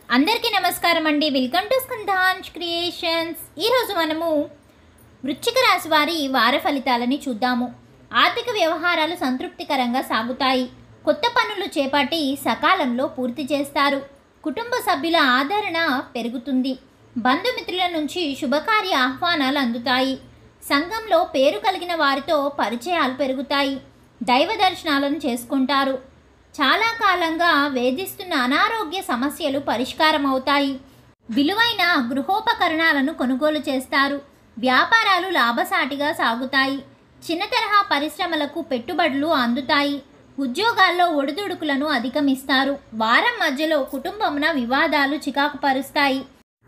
అందరికీ నమస్కారం అండి వెల్కమ్ టు స్కంధాంజ్ క్రియేషన్స్ ఈరోజు మనము వృశ్చిక రాశి వారి వార ఫలితాలని చూద్దాము ఆర్థిక వ్యవహారాలు సంతృప్తికరంగా సాగుతాయి కొత్త పనులు చేపట్టి సకాలంలో పూర్తి చేస్తారు కుటుంబ సభ్యుల ఆదరణ పెరుగుతుంది బంధుమిత్రుల నుంచి శుభకార్య ఆహ్వానాలు అందుతాయి సంఘంలో పేరు కలిగిన వారితో పరిచయాలు పెరుగుతాయి దైవ దర్శనాలను చేసుకుంటారు చాలా కాలంగా వేధిస్తున్న అనారోగ్య సమస్యలు పరిష్కారం అవుతాయి విలువైన గృహోపకరణాలను కొనుగోలు చేస్తారు వ్యాపారాలు లాభసాటిగా సాగుతాయి చిన్న తరహా పరిశ్రమలకు పెట్టుబడులు అందుతాయి ఉద్యోగాల్లో ఒడిదుడుకులను అధిగమిస్తారు వారం మధ్యలో కుటుంబమున వివాదాలు చికాకు పరుస్తాయి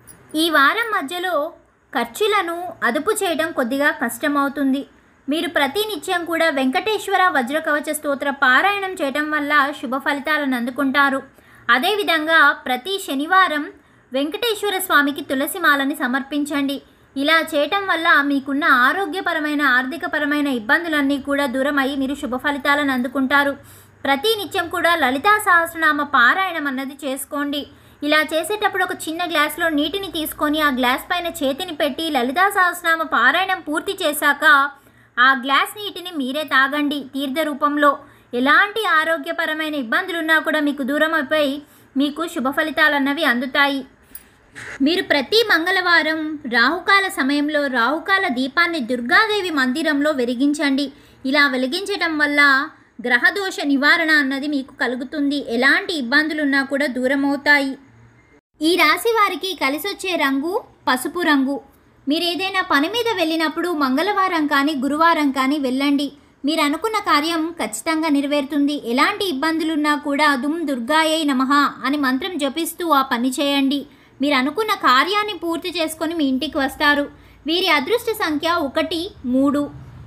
ఈ వారం మధ్యలో ఖర్చులను అదుపు చేయడం కొద్దిగా కష్టమవుతుంది మీరు ప్రతి నిత్యం కూడా వెంకటేశ్వర వజ్రకవచ స్తోత్ర పారాయణం చేయడం వల్ల శుభ ఫలితాలను అందుకుంటారు అదేవిధంగా ప్రతి శనివారం వెంకటేశ్వర స్వామికి తులసి మాలని సమర్పించండి ఇలా చేయటం వల్ల మీకున్న ఆరోగ్యపరమైన ఆర్థికపరమైన ఇబ్బందులన్నీ కూడా దూరమై మీరు శుభ ఫలితాలను అందుకుంటారు ప్రతి నిత్యం కూడా లలితా సహస్రనామ పారాయణం అన్నది చేసుకోండి ఇలా చేసేటప్పుడు ఒక చిన్న గ్లాస్లో నీటిని తీసుకొని ఆ గ్లాస్ పైన చేతిని పెట్టి లలితా సహస్రనామ పారాయణం పూర్తి చేశాక ఆ గ్లాస్ నీటిని మీరే తాగండి తీర్థ రూపంలో ఎలాంటి ఆరోగ్యపరమైన ఇబ్బందులున్నా కూడా మీకు దూరం అయిపోయి మీకు శుభ ఫలితాలన్నవి అందుతాయి మీరు ప్రతి మంగళవారం రాహుకాల సమయంలో రాహుకాల దీపాన్ని దుర్గాదేవి మందిరంలో వెలిగించండి ఇలా వెలిగించడం వల్ల గ్రహదోష నివారణ అన్నది మీకు కలుగుతుంది ఎలాంటి ఇబ్బందులున్నా కూడా దూరం అవుతాయి ఈ రాశి వారికి కలిసొచ్చే రంగు పసుపు రంగు మీరు ఏదైనా పని మీద వెళ్ళినప్పుడు మంగళవారం కానీ గురువారం కానీ వెళ్ళండి మీరు అనుకున్న కార్యం ఖచ్చితంగా నెరవేరుతుంది ఎలాంటి ఇబ్బందులున్నా కూడా దుమ్ దుర్గాయై నమః అని మంత్రం జపిస్తూ ఆ పని చేయండి మీరు అనుకున్న కార్యాన్ని పూర్తి చేసుకొని మీ ఇంటికి వస్తారు వీరి అదృష్ట సంఖ్య ఒకటి మూడు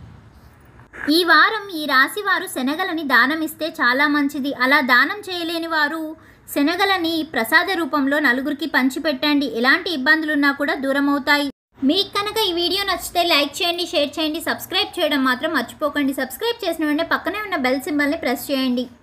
ఈ వారం ఈ రాశి వారు శనగలని దానం ఇస్తే చాలా మంచిది అలా దానం చేయలేని వారు శనగలని ప్రసాద రూపంలో నలుగురికి పంచిపెట్టండి ఎలాంటి ఇబ్బందులున్నా కూడా దూరం అవుతాయి మీకు కనుక ఈ వీడియో నచ్చితే లైక్ చేయండి షేర్ చేయండి సబ్స్క్రైబ్ చేయడం మాత్రం మర్చిపోకండి సబ్స్క్రైబ్ చేసిన వెంటనే పక్కనే ఉన్న బెల్ సింబల్ని ప్రెస్ చేయండి